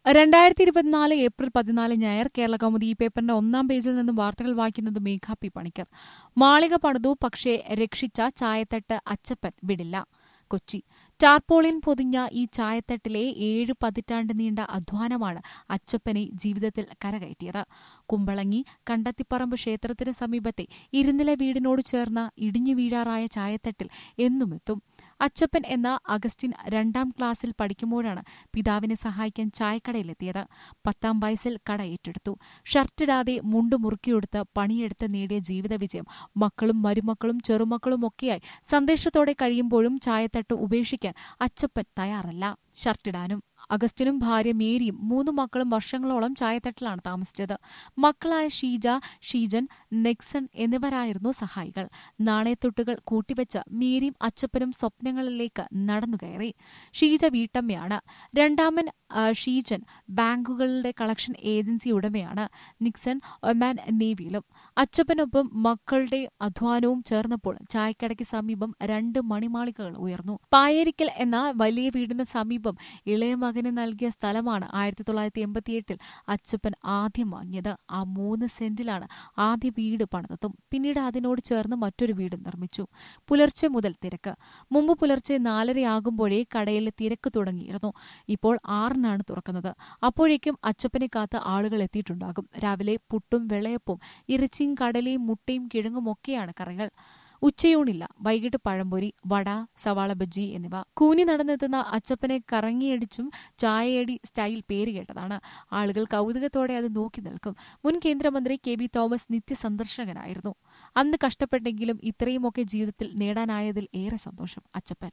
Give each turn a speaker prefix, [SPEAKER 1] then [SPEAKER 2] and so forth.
[SPEAKER 1] രണ്ടായിരത്തി ഇരുപത്തിനാല് ഏപ്രിൽ പതിനാല് ഞായർ കേരള കൗമുദി ഈ പേപ്പറിന്റെ ഒന്നാം പേജിൽ നിന്നും വാർത്തകൾ വായിക്കുന്നത് മേഘ പി പണിക്കർ മാളിക പണിതു പക്ഷേ രക്ഷിച്ച ചായത്തട്ട് അച്ചപ്പൻ വിടില്ല കൊച്ചി ടാർപോളിൻ പൊതിഞ്ഞ ഈ ചായത്തട്ടിലെ ഏഴ് പതിറ്റാണ്ട് നീണ്ട അധ്വാനമാണ് അച്ചപ്പനെ ജീവിതത്തിൽ കരകയറ്റിയത് കുമ്പളങ്ങി കണ്ടത്തിപ്പറമ്പ് ക്ഷേത്രത്തിന് സമീപത്തെ ഇരുനില വീടിനോട് ചേർന്ന ഇടിഞ്ഞു വീഴാറായ ചായത്തട്ടിൽ എന്നുമെത്തും അച്ചപ്പൻ എന്ന അഗസ്റ്റിൻ രണ്ടാം ക്ലാസ്സിൽ പഠിക്കുമ്പോഴാണ് പിതാവിനെ സഹായിക്കാൻ ചായക്കടയിലെത്തിയത് പത്താം വയസ്സിൽ കട ഏറ്റെടുത്തു ഷർട്ടിടാതെ മുണ്ടു മുറുക്കിയെടുത്ത് പണിയെടുത്ത് നേടിയ ജീവിത വിജയം മക്കളും മരുമക്കളും ചെറുമക്കളും ഒക്കെയായി സന്ദേശത്തോടെ കഴിയുമ്പോഴും ചായത്തട്ട് ഉപേക്ഷിക്കാൻ അച്ചപ്പൻ തയ്യാറല്ല ഷർട്ടിടാനും അഗസ്റ്റിനും ഭാര്യ മേരിയും മൂന്ന് മക്കളും വർഷങ്ങളോളം ചായത്തട്ടിലാണ് താമസിച്ചത് മക്കളായ ഷീജ ഷീജൻ നെക്സൺ എന്നിവരായിരുന്നു സഹായികൾ നാണയത്തൊട്ടുകൾ കൂട്ടിവെച്ച് മേരിയും അച്ചപ്പനും സ്വപ്നങ്ങളിലേക്ക് നടന്നുകയറി ഷീജ വീട്ടമ്മയാണ് രണ്ടാമൻ ആ, ഷീജൻ ബാങ്കുകളുടെ കളക്ഷൻ ഏജൻസി ഉടമയാണ് നിക്സൺ ഒമാൻ നേവിയിലും അച്ചപ്പനൊപ്പം മക്കളുടെ അധ്വാനവും ചേർന്നപ്പോൾ ചായക്കടയ്ക്ക് സമീപം രണ്ട് മണിമാളികകൾ ഉയർന്നു പായേരിക്കൽ എന്ന വലിയ വീടിന് സമീപം ഇളയ മകന് നൽകിയ സ്ഥലമാണ് ആയിരത്തി തൊള്ളായിരത്തി എൺപത്തിയെട്ടിൽ അച്ചപ്പൻ ആദ്യം വാങ്ങിയത് ആ മൂന്ന് സെന്റിലാണ് ആദ്യ വീട് പണിതതും പിന്നീട് അതിനോട് ചേർന്ന് മറ്റൊരു വീട് നിർമ്മിച്ചു പുലർച്ചെ മുതൽ തിരക്ക് മുമ്പ് പുലർച്ചെ നാലരയാകുമ്പോഴേ കടയിൽ തിരക്ക് തുടങ്ങിയിരുന്നു ഇപ്പോൾ ആറിനാണ് തുറക്കുന്നത് അപ്പോഴേക്കും അച്ചപ്പനെ കാത്ത് ആളുകൾ എത്തിയിട്ടുണ്ടാകും രാവിലെ പുട്ടും വെള്ളയപ്പവും ഇറച്ചിയും കടലയും മുട്ടയും കിഴങ്ങും ഒക്കെയാണ് കറികൾ ഉച്ചയൂണില്ല വൈകിട്ട് പഴംപൊരി വട സവാള ബജ്ജി എന്നിവ കൂനി നടന്നെത്തുന്ന അച്ചപ്പനെ കറങ്ങിയടിച്ചും ചായയടി സ്റ്റൈൽ പേര് കേട്ടതാണ് ആളുകൾ കൗതുകത്തോടെ അത് നോക്കി നിൽക്കും മുൻ കേന്ദ്രമന്ത്രി കെ വി തോമസ് നിത്യസന്ദർശകനായിരുന്നു അന്ന് കഷ്ടപ്പെട്ടെങ്കിലും ഇത്രയുമൊക്കെ ജീവിതത്തിൽ നേടാനായതിൽ ഏറെ സന്തോഷം അച്ചപ്പൻ